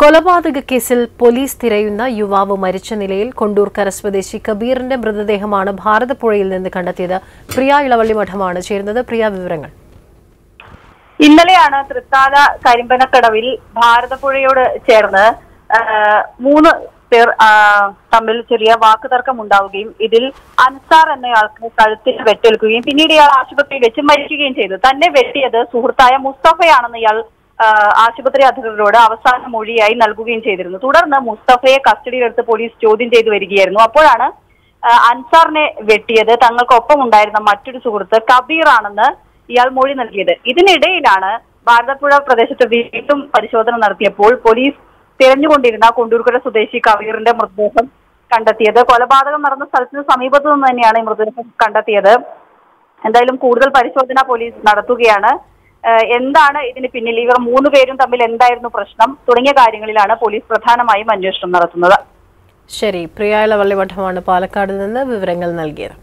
കൊലപാതക കേസിൽ പോലീസ് തിരയുന്ന യുവാവ് മരിച്ച നിലയിൽ കൊണ്ടൂർക്കര സ്വദേശി കബീറിന്റെ മൃതദേഹമാണ് ഭാരതപ്പുഴയിൽ നിന്ന് കണ്ടെത്തിയത് പ്രിയ ഇളവള്ളി മഠമാണ് ചേരുന്നത് പ്രിയ വിവരങ്ങൾ ഇന്നലെയാണ് തൃത്താല കരിമ്പനക്കടവിൽ ഭാരതപ്പുഴയോട് ചേർന്ന് ആ, മൂന്ന് പേർ ആ, തമ്മിൽ ചെറിയ വാക്കുതർക്കം ഉണ്ടാവുകയും ഇതിൽ അൻസാർ എന്നയാൾക്ക് കഴുത്തിൽ വെട്ടേൽക്കുകയും പിന്നീട് ഇയാൾ ആശുപത്രിയിൽ വെച്ച് മരിക്കുകയും ചെയ്തു തന്നെ വെട്ടിയത് സുഹൃത്തായ മുസ്തഫയാണെന്ന് ഇയാൾ ആ, ആശുപത്രി അധികൃതരോട് അവസാന മൊഴിയായി നൽകുകയും ചെയ്തിരുന്നു തുടർന്ന് മുസ്തഫയെ കസ്റ്റഡിയിലെടുത്ത് പോലീസ് ചോദ്യം ചെയ്തു വരികയായിരുന്നു അപ്പോഴാണ് ആ, അൻസാറിനെ വെട്ടിയത് തങ്ങൾക്കൊപ്പം ഉണ്ടായിരുന്ന മറ്റൊരു സുഹൃത്ത് കബീർ ആണെന്ന് ഇയാൾ മൊഴി നൽകിയത് ഇതിനിടയിലാണ് ഭാരതപ്പുഴ പ്രദേശത്ത് വീണ്ടും പരിശോധന നടത്തിയപ്പോൾ പോലീസ് തിരഞ്ഞുകൊണ്ടിരുന്ന കൊണ്ടൂർക്കര സ്വദേശി കബീറിന്റെ മൃതദേഹം കണ്ടെത്തിയത് കൊലപാതകം നടന്ന സ്ഥലത്തിന് സമീപത്തു നിന്ന് തന്നെയാണ് ഈ മൃതദേഹം കണ്ടെത്തിയത് എന്തായാലും കൂടുതൽ പരിശോധന പോലീസ് നടത്തുകയാണ് ഏഹ് എന്താണ് ഇതിന് പിന്നിൽ ഇവർ മൂന്ന് പേരും തമ്മിൽ എന്തായിരുന്നു പ്രശ്നം തുടങ്ങിയ കാര്യങ്ങളിലാണ് പോലീസ് പ്രധാനമായും അന്വേഷണം നടത്തുന്നത് ശരി പ്രിയ ഇളവള്ളി മഠമാണ് പാലക്കാട് നിന്ന് വിവരങ്ങൾ നൽകിയത്